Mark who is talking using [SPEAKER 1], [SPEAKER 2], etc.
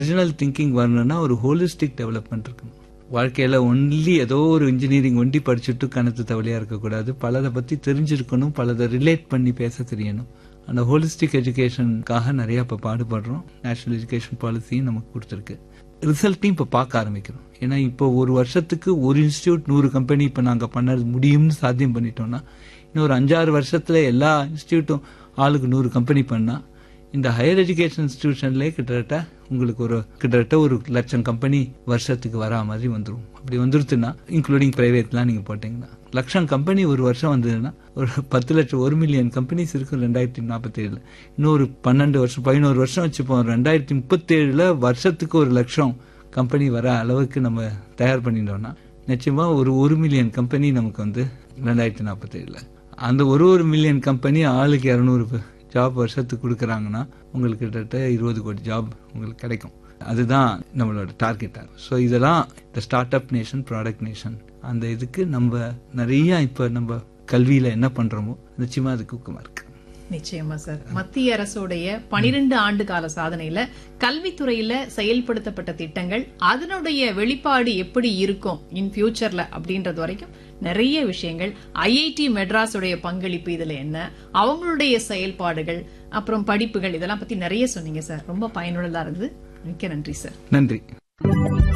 [SPEAKER 1] original thinking வரணும்னா ஒரு holistic development இருக்கணும் வாழ்க்கையில ஒன்லி ஏதோ ஒரு இன்ஜினியரிங் ஒண்டி படிச்சுட்டு கணத்து தவளையா இருக்கக்கூடாது பலதை பத்தி தெரிஞ்சிருக்கணும் பலதை ரிலேட் பண்ணி பேச தெரியணும் அந்த ஹோலிஸ்டிக் எஜுகேஷனுக்காக நிறைய இப்ப பாடுபடுறோம் நேஷனல் எஜுகேஷன் பாலிசியும் நமக்கு கொடுத்துருக்கு ரிசல்ட்டையும் இப்ப பார்க்க ஆரம்பிக்கிறோம் ஏன்னா இப்போ ஒரு வருஷத்துக்கு ஒரு இன்ஸ்டியூட் நூறு கம்பெனி இப்ப நாங்க பண்ண முடியும்னு சாத்தியம் பண்ணிட்டோம்னா இன்னும் ஒரு அஞ்சாறு வருஷத்துல எல்லா இன்ஸ்டியூட்டும் ஆளுக்கு நூறு கம்பெனி பண்ணா இந்த ஹையர் எஜுகேஷன் இன்ஸ்டிடியூஷன்லேயே கிட்டத்தட்ட உங்களுக்கு ஒரு கிட்டத்தட்ட ஒரு லட்சம் கம்பெனி வருஷத்துக்கு வரா மாதிரி வந்துடும் அப்படி வந்துருச்சுன்னா இன்க்ளூடிங் பிரைவேட்லாம் நீங்க போட்டீங்கன்னா லட்சம் கம்பெனி ஒரு வருஷம் வந்ததுன்னா ஒரு பத்து லட்சம் ஒரு மில்லியன் கம்பெனிஸ் இருக்கும் ரெண்டாயிரத்தி நாற்பத்தி ஏழுல இன்னொரு பன்னெண்டு வருஷம் பதினோரு வருஷம் வச்சுப்போம் ரெண்டாயிரத்தி முப்பத்தி ஏழுல வருஷத்துக்கு ஒரு லட்சம் கம்பெனி வர அளவுக்கு நம்ம தயார் பண்ணிட்டோம்னா நிச்சயமா ஒரு ஒரு மில்லியன் கம்பெனி நமக்கு வந்து ரெண்டாயிரத்தி நாற்பத்தி ஏழுல அந்த ஒரு ஒரு மில்லியன் கம்பெனி ஆளுக்கு இரநூறு ஜாப் வருஷத்துக்கு கொடுக்குறாங்கன்னா உங்களுக்கு கிட்டத்தட்ட இருபது கோடி ஜாப் உங்களுக்கு கிடைக்கும் அதுதான் நம்மளோட டார்கெட்டாக ஸோ இதெல்லாம் இந்த startup nation product nation அந்த இதுக்கு நம்ம நிறைய இப்போ நம்ம கல்வியில என்ன பண்றோமோ நிச்சயமா அதுக்கு ஊக்கமா இருக்கு
[SPEAKER 2] நிச்சயமா சார் மத்திய அரசுடைய பனிரெண்டு ஆண்டு கால சாதனையில கல்வித்துறையில செயல்படுத்தப்பட்ட திட்டங்கள் அதனுடைய வெளிப்பாடு எப்படி இருக்கும் இன் ஃபியூச்சர்ல அப்படின்றது வரைக்கும் நிறைய விஷயங்கள் ஐஐடி மெட்ராஸுடைய பங்களிப்பு இதுல என்ன அவங்களுடைய செயல்பாடுகள் அப்புறம் படிப்புகள் இதெல்லாம் பத்தி நிறைய சொன்னீங்க சார் ரொம்ப பயனுள்ளதா இருந்தது மிக்க நன்றி சார்
[SPEAKER 1] நன்றி